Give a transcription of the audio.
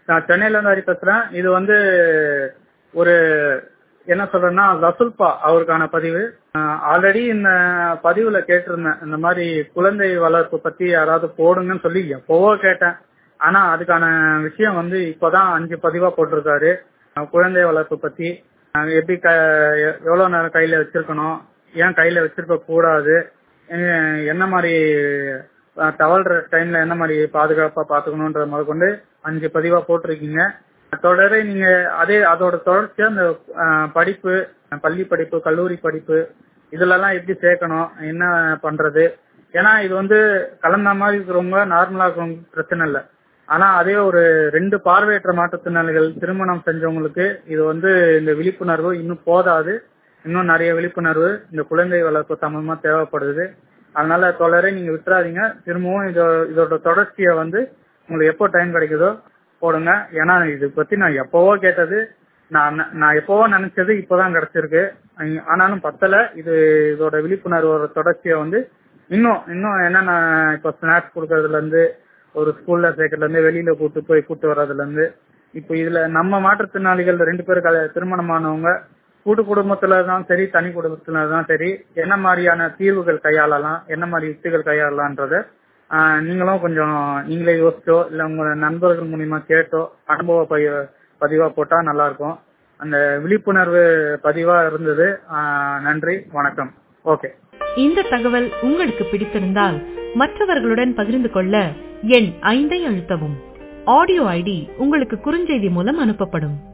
நான் சென்னையில இருந்து ஹரி பேசுறேன் இது வந்து ஒரு என்ன சொல்றேன்னா ரசுல்பா அவருக்கான பதிவு ஆல்ரெடி இந்த பதிவுல கேட்டிருந்தேன் இந்த மாதிரி குழந்தை வளர்ப்பு பத்தி யாராவது போடுங்கன்னு சொல்லி எப்பவோ கேட்டேன் ஆனா அதுக்கான விஷயம் வந்து இப்பதான் அஞ்சு பதிவா போட்டிருக்காரு அஹ் குழந்தை வளர்ப்பு பத்தி நாங்க எப்படி க எ- எவ்வளவு நேரம் கையில வச்சிருக்கணும் ஏன் கையில வச்சிருக்க கூடாது அஹ் என்ன மாதிரி அஹ் தவழ்ற டைம்ல என்ன மாதிரி பாதுகாப்பா பாத்துக்கணும்ன்ற முதற்கொண்டு அஞ்சு பதிவா போட்டிருக்கீங்க தொடர நீங்க அதே அதோட தொடர்ச்சியா அந்த அஹ், படிப்பு பள்ளி படிப்பு கல்லூரி படிப்பு இதுல எல்லாம் எப்படி சேர்க்கணும் என்ன பண்றது ஏன்னா இது வந்து கலந்த மாதிரி இருக்கிறவங்க நார்மலா இருக்கிறவங்க பிரச்சனை இல்லை ஆனா அதே ஒரு ரெண்டு பார்வையற்ற மாற்றுத்திறனாளிகள் திருமணம் செஞ்சவங்களுக்கு இது வந்து இந்த விழிப்புணர்வு இன்னும் போதாது இன்னும் நிறைய விழிப்புணர்வு இந்த குழந்தை வளர்ப்பு சம்பந்தமா தேவைப்படுது அதனால தொடரை நீங்க விட்டுறாதீங்க திரும்பவும் இதோ இதோட தொடர்ச்சியை வந்து உங்களுக்கு எப்போ டைம் கிடைக்குதோ போடுங்க ஏன்னா இது பத்தி நான் எப்பவோ கேட்டது நான் ந- நான் எப்பவோ நினைச்சது இப்பதான் கிடைச்சிருக்கு அஹ் ஆனாலும் பத்தல இது இதோட விழிப்புணர்வோட தொடர்ச்சியை வந்து இன்னும் இன்னும் என்னென்ன இப்போ ஸ்நாக்ஸ் கொடுக்கறதுல இருந்து ஒரு ஸ்கூல்ல சேர்க்கறதுல இருந்து வெளியில கூட்டு போய் கூட்டு வர்றதுல இருந்து இப்போ இதுல நம்ம மாற்றுத்திறனாளிகள் ரெண்டு பேரும் கல- திருமணமானவங்க கூட்டு குடும்பத்துல தான் சரி தனி குடும்பத்துல தான் சரி என்ன மாதிரியான தீர்வுகள் கையாளலாம் என்ன மாதிரி யுக்திகள் கையாளலான்றத ஆஹ் நீங்களும் கொஞ்சம் நீங்களே யோசிச்சோ இல்ல உங்க நண்பர்கள் மூலியமா கேட்டோ அனுபவ பதி- பதிவா போட்டா நல்லா இருக்கும் அந்த விழிப்புணர்வு பதிவா இருந்தது ஆஹ் நன்றி வணக்கம் ஓகே இந்த தகவல் உங்களுக்கு பிடித்திருந்தால் மற்றவர்களுடன் பகிர்ந்து கொள்ள எண் ஐந்தை அழுத்தவும் ஆடியோ ஐடி உங்களுக்கு குறுஞ்செய்தி மூலம் அனுப்பப்படும்